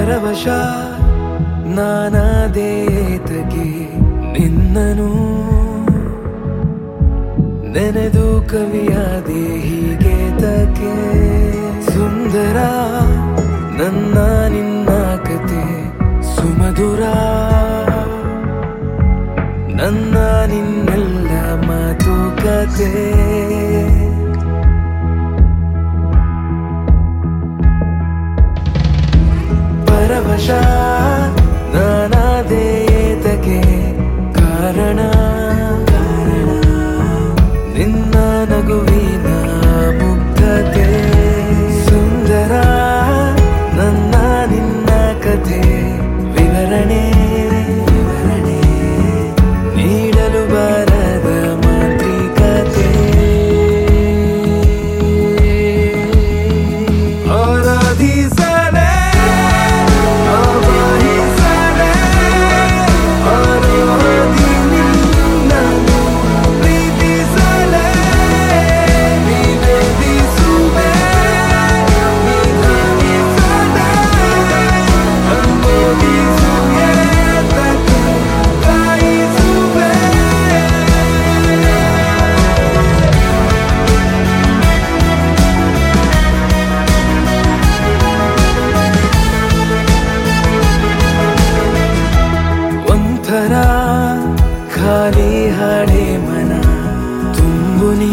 ಪರವಶ ನಾನಾದೇತಗೆ ನಿನ್ನನು ನೆನೆದು ಕವಿಯಾದೆ ಹೀಗೆ ತಕೆ ಸುಂದರ ನನ್ನ ನಿನ್ನ ಕತೆ ಸುಮಧುರ ನನ್ನ ನಿನ್ನೆಲ್ಲ ಮಾತುಕತೆ ಪರವಶ ನಾನಾದೇತಕ್ಕೆ ಕಾರಣ ನಿನ್ನ ನಗುವಿನ ಮುಗ್ಧತೆ ಸುಂದರ ನನ್ನ ನಿನ್ನ ಕಥೆ ವಿವರಣೆ ವಿವರಣೆ ನೀಡಲು ಬಾರದ ಮಾತೃಕತೆ ಆರಾಧಿಸಲೇ ಆವಾಹಿಸಲೇ ಆರಾಧಿ ನಿನ್ನನ್ನು ಪ್ರೀತಿಸಲೇ ನಿವೇದಿಸುವೆ ನಿಧಾನಿಸಲೇ ಅನುಭವಿಸುವೆ ತಕ್ಕೆ ಕಾಯಿಸುವೆ ಒಂಥರ ಖಾಲಿ ಹಳೆ ಮನ ತುಂಬು ನೀ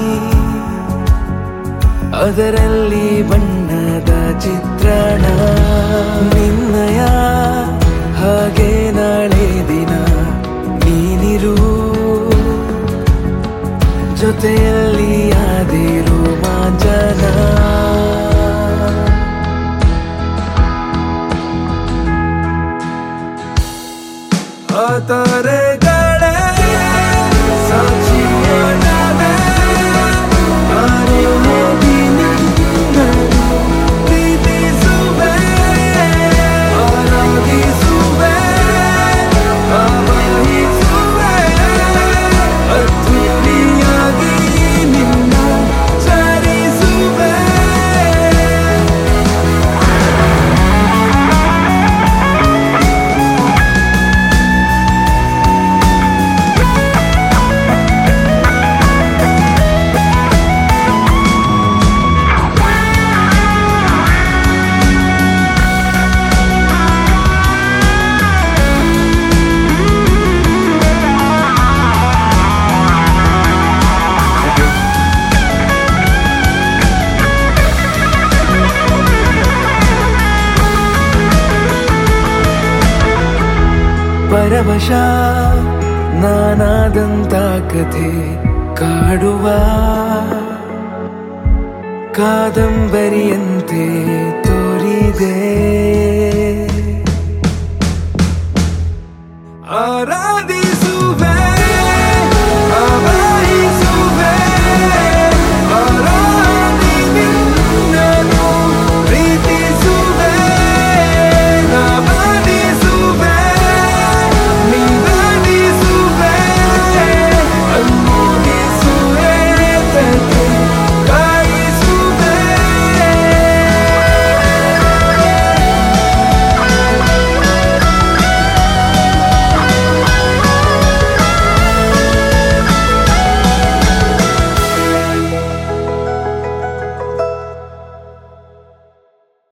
ಅದರಲ್ಲಿ ಬಣ್ಣದ ಚಿತ್ರಣ ನಿನ್ನಯ ಹಾಗೆ ನಾಳೆ ದಿನ ನೀನಿರು ಜೊತೆಯಲ್ಲಿ ಆದಿರು ಮಾಂಜನ ಆ ತಾರೆಗಳೇ ಸಾಕ್ಷಿಯಾದವೆ. ನಾನು ಹೋಗಿ ನಿನ್ನನ್ನು ಪ್ರೀತಿಸುವೆ, ಆರಾಧಿಸುವೆ, ಆವಾಹಿಸುವೆ. ಅದ್ಭುತಿಯಾಗಿ ನಿನ್ನ ಚರಿಸುವೆ ಪರವಶ ನಾನಾದಂತ ಕಥೆ ಕಾಡುವ ಕಾದಂಬರಿಯಂತೆ